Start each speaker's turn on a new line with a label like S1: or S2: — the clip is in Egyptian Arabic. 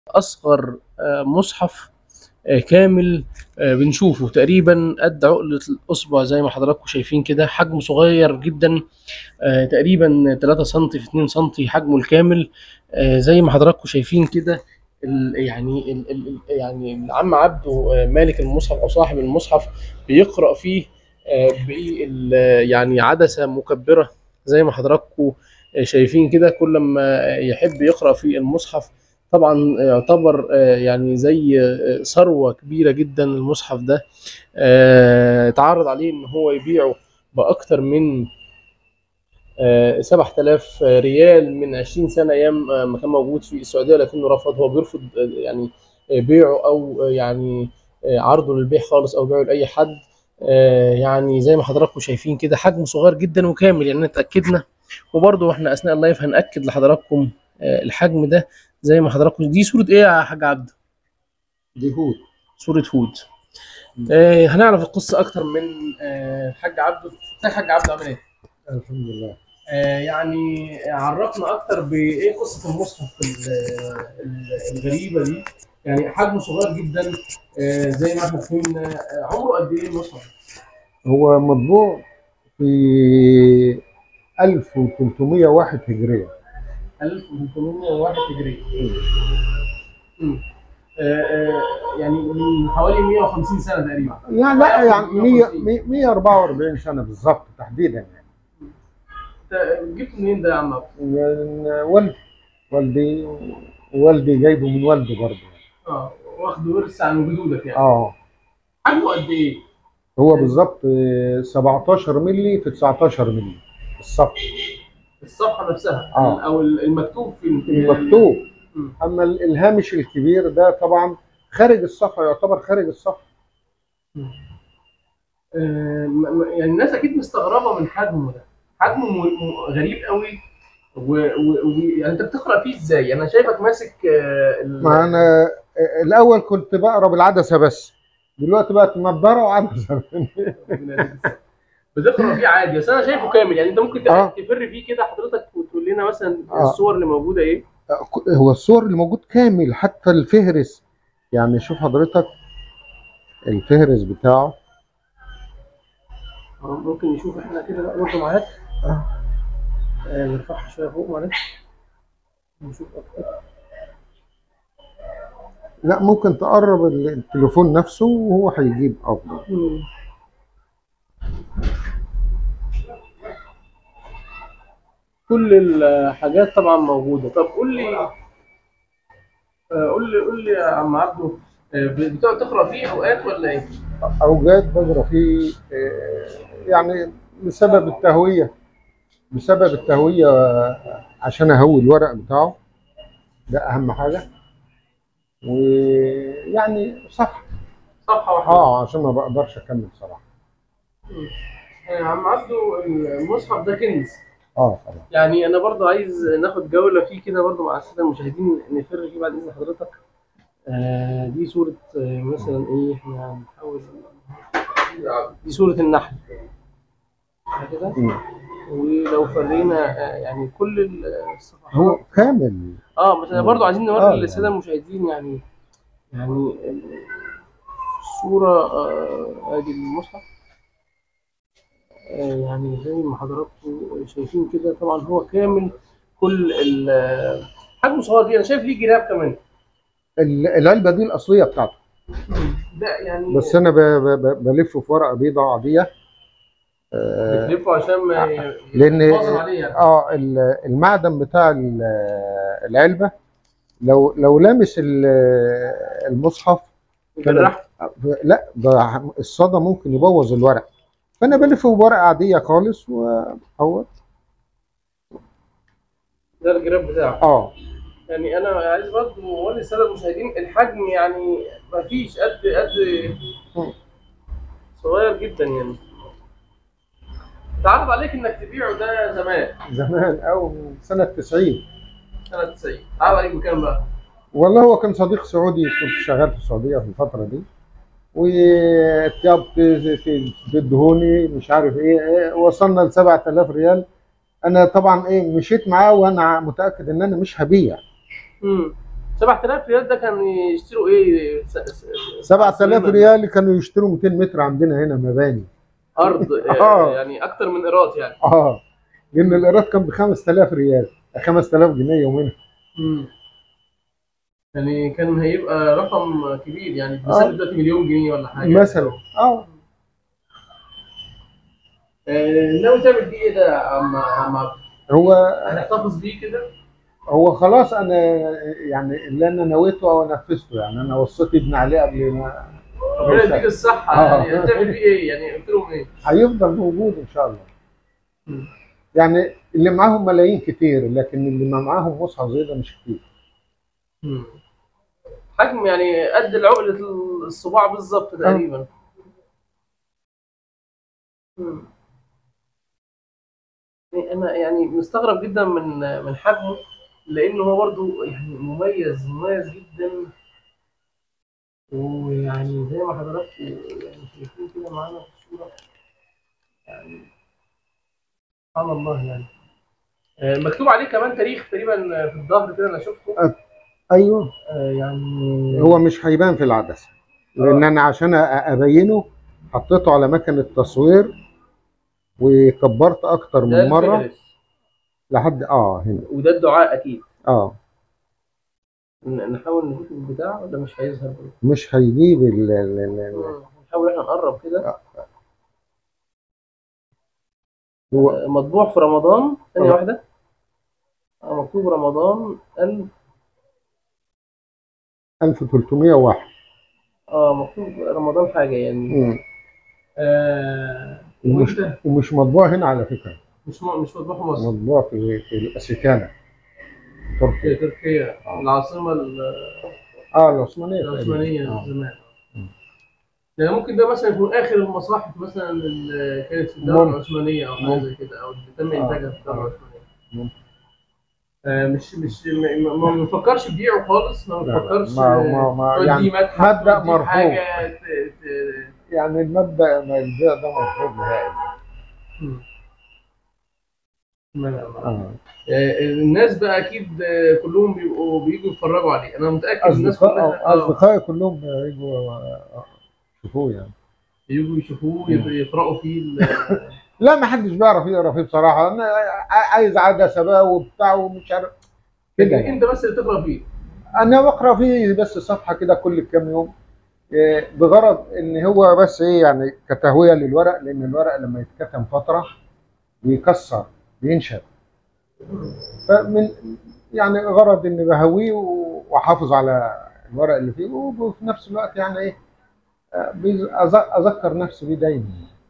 S1: اصغر آه، مصحف آه، كامل آه، بنشوفه تقريبا قد عقلة الأصبع زي ما حضراتكم شايفين كده حجمه صغير جدا آه، تقريبا 3 سم في 2 سم حجمه الكامل آه، زي ما حضراتكم شايفين كده ال- يعني ال ال يعني العم عبده آه، مالك المصحف او صاحب المصحف بيقرا فيه آه، بال يعني عدسه مكبره زي ما حضراتكم آه، شايفين كده كل ما يحب يقرا في المصحف طبعا يعتبر آه، يعني زي آه، ثروه كبيره جدا المصحف ده آه، اتعرض عليه ان هو يبيعه باكتر من آه، 7000 ريال من 20 سنه ايام آه، ما كان موجود في السعوديه لكنه رفض هو بيرفض آه، يعني آه، بيعه او آه، يعني آه، عرضه للبيع خالص او بيعه لاي حد آه، يعني زي ما حضراتكم شايفين كده حجمه صغير جدا وكامل يعني اتاكدنا وبرضه احنا اثناء اللايف هناكد لحضراتكم آه، الحجم ده زي ما حضراتكم دي صوره ايه يا حاج عبد
S2: دي هود
S1: صوره هود آه، هنعرف القصه اكتر من آه، الحاج عبده ازيك يا حاج عبده عامل ايه
S2: الحمد لله
S1: آه، يعني عرفنا اكتر بايه قصه المصحف ال- ال- الغريبه دي يعني حجمه صغير جدا آه، زي ما احنا فهمنا آه، عمره قد ايه المصحف؟
S2: هو مطبوع في 1301 هجرية
S1: 1301 هجري مم. آه، آه، يعني من حوالي 150 سنه تقريبا
S2: يعني لا يعني 100 144 سنة بالظبط تحديدا يعني
S1: أنت جبته منين ده يا عم عبد؟
S2: من والدي والدي والدي جايبه من والده برضه
S1: اه واخده ورث عن جدودك يعني
S2: اه
S1: حجمه قد ايه؟
S2: هو بالظبط آه، 17 مللي في 19 مللي الصف
S1: الصفحه نفسها
S2: آه.
S1: او المكتوب في
S2: المكتوب
S1: مم.
S2: اما ال- الهامش الكبير ده طبعا خارج الصفحه يعتبر خارج الصفحه
S1: آه، م- م- يعني الناس اكيد مستغربه من حجمه ده حجمه م- م- غريب قوي و... و... و... يعني انت بتقرا فيه ازاي انا شايفك ماسك آه، ال...
S2: ما انا آه، الاول كنت بقرا بالعدسه بس دلوقتي بقت نضاره وعدسه
S1: بتقرا فيه عادي بس انا شايفه كامل يعني انت ممكن
S2: آه.
S1: تفر فيه كده حضرتك وتقول لنا مثلا
S2: آه.
S1: الصور اللي موجوده ايه
S2: هو الصور اللي موجود كامل حتى الفهرس يعني شوف حضرتك الفهرس بتاعه
S1: آه، ممكن نشوف احنا كده بقى برضه معاك
S2: آه.
S1: آه، نرفعها شويه فوق معلش نشوف اكتر
S2: لا ممكن تقرب التليفون نفسه وهو هيجيب افضل
S1: مم. كل الحاجات طبعا موجوده طب قول لي آه، قول لي قول لي يا عم عبده آه، بتقعد تقرا فيه اوقات ولا ايه؟
S2: اوجات بقرا فيه آه، يعني بسبب التهويه بسبب التهويه آه، عشان اهوي الورق بتاعه ده اهم حاجه ويعني صح
S1: صفحه واحده
S2: اه عشان ما بقدرش اكمل صراحه
S1: يا عم عبده المصحف ده كنز
S2: اه طبعا
S1: يعني انا برضو عايز ناخد جوله فيه كده برضو مع الساده المشاهدين نفر فيه بعد اذن حضرتك آه دي صوره آه مثلا ايه احنا هنحاول دي صوره النحل كده
S2: مم.
S1: ولو فرينا آه يعني كل الصفحات
S2: هو كامل
S1: اه بس انا برضو عايزين نوري
S2: آه،
S1: للساده المشاهدين يعني يعني الصوره آه ادي المصحف آه يعني زي ما حضراتكم شايفين كده طبعا هو كامل كل ال حجمه صغير جدا انا شايف ليه جراب كمان
S2: ال- العلبه دي الاصليه بتاعته
S1: ده يعني
S2: بس انا ب- ب- ب- بلفه في ورقه بيضاء عاديه آه،
S1: بتلفه عشان ما ي-
S2: لان
S1: يتواصل عليه يعني
S2: اه ال- المعدن بتاع ال- العلبه لو لو لامس ال- المصحف
S1: جرحت
S2: لا ده الصدى ممكن يبوظ الورق فانا بلفه بورقه عاديه خالص وهو
S1: ده الجراب بتاعه
S2: اه
S1: يعني انا عايز برضه اقول للساده المشاهدين الحجم يعني ما فيش قد قد صغير جدا يعني اتعرض عليك انك تبيعه ده زمان
S2: زمان او سنه 90
S1: سنه 90 اتعرض عليك بكام بقى؟
S2: والله هو كان صديق سعودي كنت شغال في السعوديه في الفتره دي وتياب تدهوني مش عارف ايه إيه، وصلنا ل 7000 ريال انا طبعا ايه مشيت معاه وانا متاكد ان انا مش هبيع
S1: امم 7000 ريال ده كان يشتروا ايه س- س-
S2: 7000
S1: عاصمة-
S2: ريال كانوا يشتروا 200 متر عندنا هنا مباني
S1: ارض
S2: آه.
S1: آه، يعني اكتر من ايراد يعني
S2: اه لان الايراد كان ب 5000 ريال 5000 جنيه يومين
S1: مم. يعني كان هيبقى رقم كبير يعني
S2: آه.
S1: مثلا دلوقتي مليون جنيه ولا حاجه
S2: مثلا اه
S1: آه، ناوي تعمل بيه ايه ده يا عم عم عبد؟
S2: هو
S1: هتحتفظ بيه كده؟
S2: هو خلاص انا يعني اللي انا نويته او نفذته يعني انا وصيت ابني عليه قبل ما
S1: ربنا يديك الصحه
S2: آه.
S1: يعني هتعمل بيه ايه؟ يعني قلت لهم ايه؟
S2: هيفضل موجود ان شاء الله
S1: مم.
S2: يعني اللي معاهم ملايين كتير لكن اللي ما معاهم مصحف زي ده مش كتير
S1: مم. حجم يعني قد العقلة الصباع بالظبط تقريبا مم. انا يعني مستغرب جدا من من حجمه لانه هو برضه يعني مميز مميز جدا ويعني زي ما حضراتكم يعني شايفين كده معانا في الصورة يعني سبحان الله يعني آه، مكتوب عليه كمان تاريخ تقريبا في الظهر كده انا شفته
S2: ايوه
S1: آه، يعني
S2: هو مش هيبان في العدسه لان انا عشان أ- ابينه حطيته على مكنه تصوير وكبرت اكتر
S1: ده
S2: من مره
S1: الفهرس
S2: لحد اه هنا
S1: وده الدعاء اكيد
S2: اه
S1: ن- نحاول نشوف البتاع ولا مش هيظهر برضه؟
S2: مش هيجيب ال ال- ال- ال-
S1: نحاول احنا نقرب كده
S2: هو
S1: آه، مطبوع في رمضان ثانية
S2: آه.
S1: واحدة آه، مكتوب رمضان ال
S2: 1301
S1: اه مكتوب رمضان حاجة يعني
S2: مم.
S1: آه
S2: ومش
S1: وانت
S2: ومش مطبوع هنا على فكره
S1: مش م- مش مطبوع في مصر
S2: مطبوع في في الاسيكانا
S1: في
S2: تركيا
S1: تركيا العاصمة ال-
S2: اه العثمانيه
S1: العثمانية
S2: تقريباً. آه.
S1: زمان
S2: مم.
S1: يعني ممكن ده مثلا يكون آخر المصاحف مثلا اللي كانت في الدولة
S2: ممكن.
S1: العثمانية أو حاجة
S2: ممكن.
S1: زي كده أو اللي تم
S2: آه.
S1: إنتاجها في الدولة
S2: آه.
S1: العثمانية
S2: ممكن.
S1: آه مش مش ما- ما ما بنفكرش نبيعه خالص ما
S2: لا، لا.
S1: بنفكرش
S2: ما
S1: آه،
S2: ما ما
S1: توديه
S2: يعني
S1: متحف
S2: مبدأ
S1: توديه
S2: مرفوض.
S1: حاجة ت- ت-
S2: يعني المبدا ما البيع ده مرفوض نهائي
S1: مم. ما- ما- ما.
S2: آه.
S1: آه، الناس بقى اكيد آه، كلهم بيبقوا بييجوا يتفرجوا عليه انا متاكد الناس
S2: اصدقاء
S1: كلها آه،
S2: اصدقائي كلهم يجوا آه، يشوفوه يعني
S1: يجوا يشوفوه
S2: مم.
S1: يق- يقراوا فيه ال-
S2: لا ما حدش بيعرف يقرا فيه بصراحه انا ع- عايز عدسه بقى وبتاع ومش عارف كده
S1: لكن
S2: يعني.
S1: انت بس اللي تقرا فيه
S2: انا بقرا فيه بس صفحه كده كل كام يوم إيه، بغرض ان هو بس ايه يعني كتهويه للورق لان الورق لما يتكتم فتره بيكسر بينشف فمن يعني غرض اني بهويه واحافظ على الورق اللي فيه وفي نفس الوقت يعني ايه آه، بيز- أذ- اذكر نفسي بيه دايما